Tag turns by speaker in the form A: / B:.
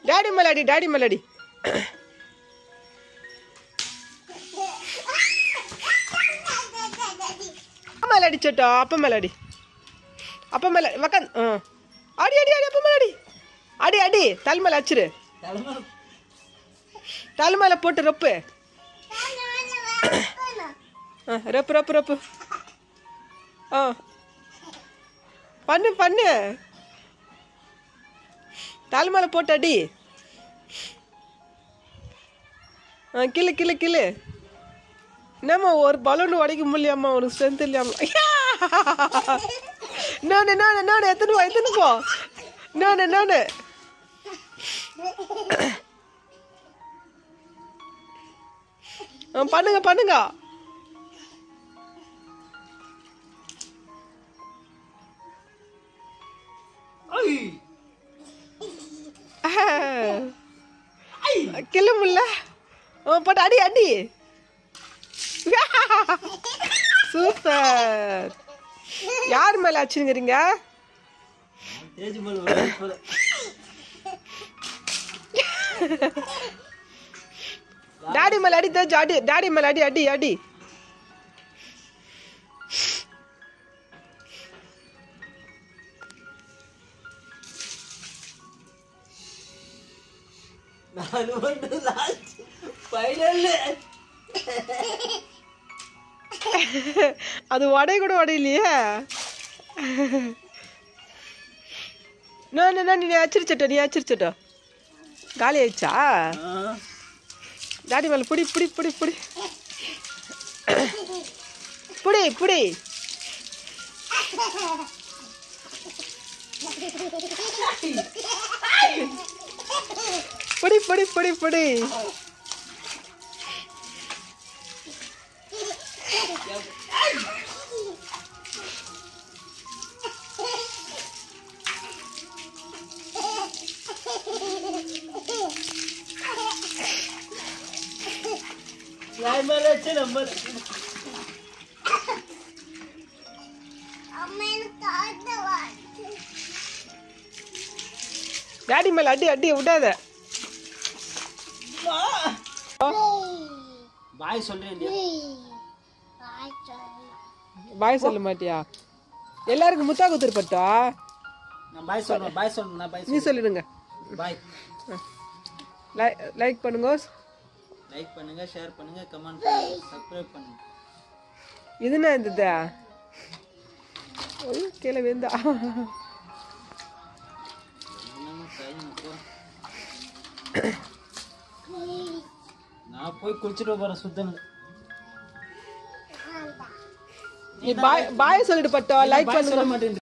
A: Daddy மேல அடி daddy மேல அடி அப்பா மேல அடி சொட்டோ அப்பா மேல அடி அப்பா மேல உக்காந்து ஆ அடி அடி அடி அப்பா மேல அடி அடி அடி தலை மேல அச்சிரு தலை மேல போட்டு ரொப்பு ஆ ரப்பு ரப்பு ரப்பு ஆ பண்ணு பண்ணு தலை மேல போட்டு அடி ஆ கிளு கிளு கிளு என்னம்மா ஒரு பலூன் உடைக்க முடியாமா உனக்கு ஸ்ட்ரென்த் இல்லையாமா நானு நானு நானு எத்தனை போ எத்தனை போ நானு நானு ஆ, பண்ணுங்க பண்ணுங்க கிளு முல்ல ஆ, போட்டு அடி அடி சூப்பர் யார் மேல அச்சுங்கிறீங்க
B: தேஜ் மேல ஒரு போல.
A: டாடி மேல அடி தேஜ் அடி டாடி மேல அடி அடி அடி
B: நாலு ஒன்று லாஸ்ட் ஃபைனல்
A: அது உடை கூட உடையிலையே நான் நீ அச்சிருச்சட்டோ நீ அச்சிருச்சட்டோ காலி ஆயிடுச்சா டாடி மேல புடி புடி புடி புடி புடி புடி புடி புடி புடி புடி
B: நான் மேல வச்சு நம்ம
A: டாடி மேல அடி அடி விடாத
B: பாய் சொல்றேன் இல்லையா
A: பாய் சொல்ல மாட்டியா எல்லாருக்கும் முத்தா குத்துருப்பட்டா
B: நான் பாய் சொல்றேன் பாய் சொல்றேன் நான் பாய்
A: நீ சொல்லிடுங்க
B: பாய்
A: லைக் பண்ணுங்க
B: லைக் பண்ணுங்க ஷேர் பண்ணுங்க கமெண்ட் பண்ணுங்க சப்ஸ்கிரைப் பண்ணுங்க
A: இது என்ன இருந்தது ஐயோ, கீழே விழுந்தா
B: என்னமோ கையில போறேன். நான் போய் குளிச்சுட்டு போறேன் சுத்தம்
A: நீ பாய் பாய் சொல்லிட்டு பட்டா லைக்
B: பாய்
A: பண்ணுங்க
B: சொல்ல மாட்டேன்